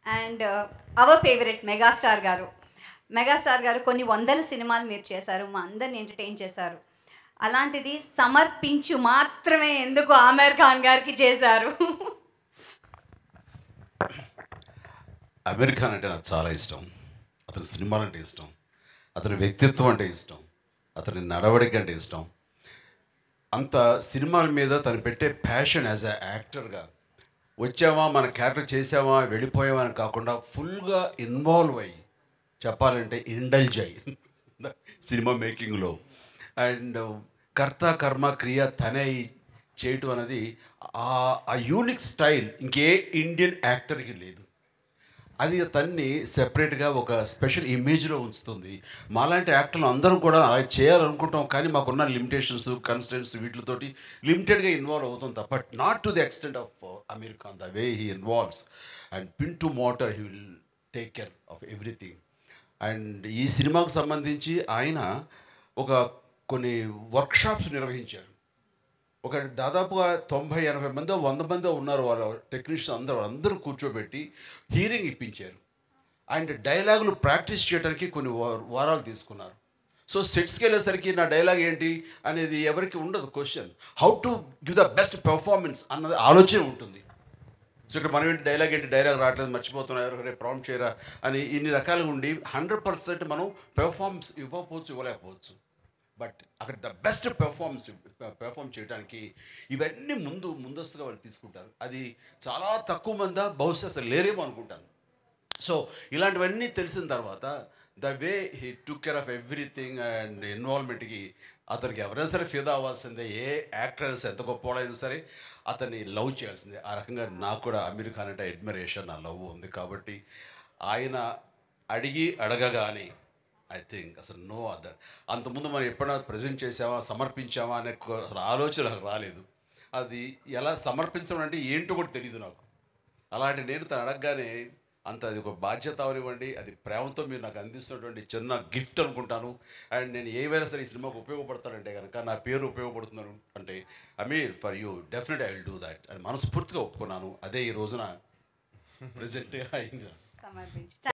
and our favourite megastar గారు megastar గారు కొన్ని వందల సినిమాలు మీరు చేశారు మా అందరిని ఎంటర్టైన్ చేశారు అలాంటిది సమర్పించు మాత్రమే ఎందుకు ఆమీర్ ఖాన్ గారికి చేశారు అమీర్ ఖాన్ అంటే నాకు చాలా ఇష్టం అతని సినిమాలు అంటే ఇష్టం అతని వ్యక్తిత్వం అంటే ఇష్టం అతని నడవడిక అంటే ఇష్టం అంత సినిమాల మీద తను పెట్టే ప్యాషన్ యాజ్ అ యాక్టర్గా వచ్చామా మన క్యారెక్టర్ చేసామా వెళ్ళిపోయామా అని కాకుండా ఫుల్గా ఇన్వాల్వ్ అయ్యి చెప్పాలంటే ఇండల్జ్ అయ్యి సినిమా మేకింగ్లో అండ్ కర్త కర్మ క్రియ తనే చేయటం అనేది ఆ- ఆ యూనిక్ స్టైల్ ఇంకే ఇండియన్ యాక్టర్కి లేదు అది తన్ని సెపరేట్గా ఒక స్పెషల్ ఇమేజ్లో ఉంచుతుంది మాలాంటి యాక్టర్లు అందరం కూడా అలా చేయాలనుకుంటాం కానీ మాకున్న లిమిటేషన్స్ కన్స్టెంట్స్ వీటితోటి లిమిటెడ్గా ఇన్వాల్వ్ అవుతాం తప్ప not to the extent of Aamir Khan the way he involves and pin to motor he will take care of everything and ఈ సినిమాకు సంబంధించి ఆయన ఒక కొన్ని వర్క్షాప్స్ నిర్వహించారు ఒక దాదాపుగా తొంభై ఎనభై మంది వంద మంది ఉన్నారు వాళ్ళ టెక్నీషియన్స్ అందరూ అందరూ కూర్చోబెట్టి హీరింగ్ ఇప్పించారు అండ్ డైలాగులు ప్రాక్టీస్ చేయడానికి కొన్ని వా- వారాలు తీసుకున్నారు సో సెట్స్కి వెళ్ళేసరికి నా డైలాగ్ ఏంటి అనేది ఎవరికి ఉండదు question how to give the best performance అన్నది ఆలోచన ఉంటుంది సో ఇక్కడ మనం ఏంటి డైలాగ్ ఏంటి డైలాగ్ రావట్లేదు మర్చిపోతున్నా ఎవరు రేపు ప్రాంప్ట్ చేయరా అని ఇన్ని రకాలుగా ఉండి హండ్రెడ్ పర్సెంట్ మనం పెర్ఫార్మెన్స్ ఇవ్వకపోవచ్చు ఇవ్వలేకపోవచ్చు బట్ అక్కడ ద బెస్ట్ పెర్ఫార్మెన్స్ పెర్ఫార్మ్ చేయడానికి ఇవన్నీ ముందు ముందస్తుగా వాళ్ళు తీసుకుంటారు అది చాలా తక్కువ మంది బహుశా అసలు లేరేమో అనుకుంటాను సో ఇలాంటివన్నీ తెలిసిన తర్వాత the way he took care of everything and ఇన్వాల్వ్మెంట్కి అతనికి ఎవరైనా సరే ఫిదా అవ్వాల్సిందే ఏ యాక్టర్ అయినా సరే ఎంత గొప్పవాడైనా సరే అతన్ని లవ్ చేయాల్సిందే ఆ రకంగా నాకు కూడా అమీర్ ఖాన్ అంటే అడ్మిరేషన్ నా లవ్ ఉంది కాబట్టి ఆయన అడిగి అడగగానే ఐ థింక్ అసలు నో అదర్ అంతకుముందు మనం ఎప్పుడైనా ప్రజెంట్ చేసామా సమర్పించామా అనే కొ- అసలు ఆలోచన నాకు రాలేదు అది ఎలా సమర్పించడం అంటే ఏంటో కూడా తెలియదు నాకు అలాంటి నేను తను అడగగానే అంత అది ఒక బాధ్యత అవనివ్వండి అది ప్రేమతో మీరు నాకు అందిస్తున్నటువంటి చిన్న గిఫ్ట్ అనుకుంటాను అండ్ నేను ఏవైనా సరే ఈ సినిమాకు ఉపయోగపడతానంటే కనుక నా పేరు ఉపయోగపడుతున్నాను అంటే Aamir for you definite I will do that అని మనస్ఫూర్తిగా ఒప్పుకున్నాను అదే ఈ రోజున ప్రజెంట్గా అయింది సమర్పించి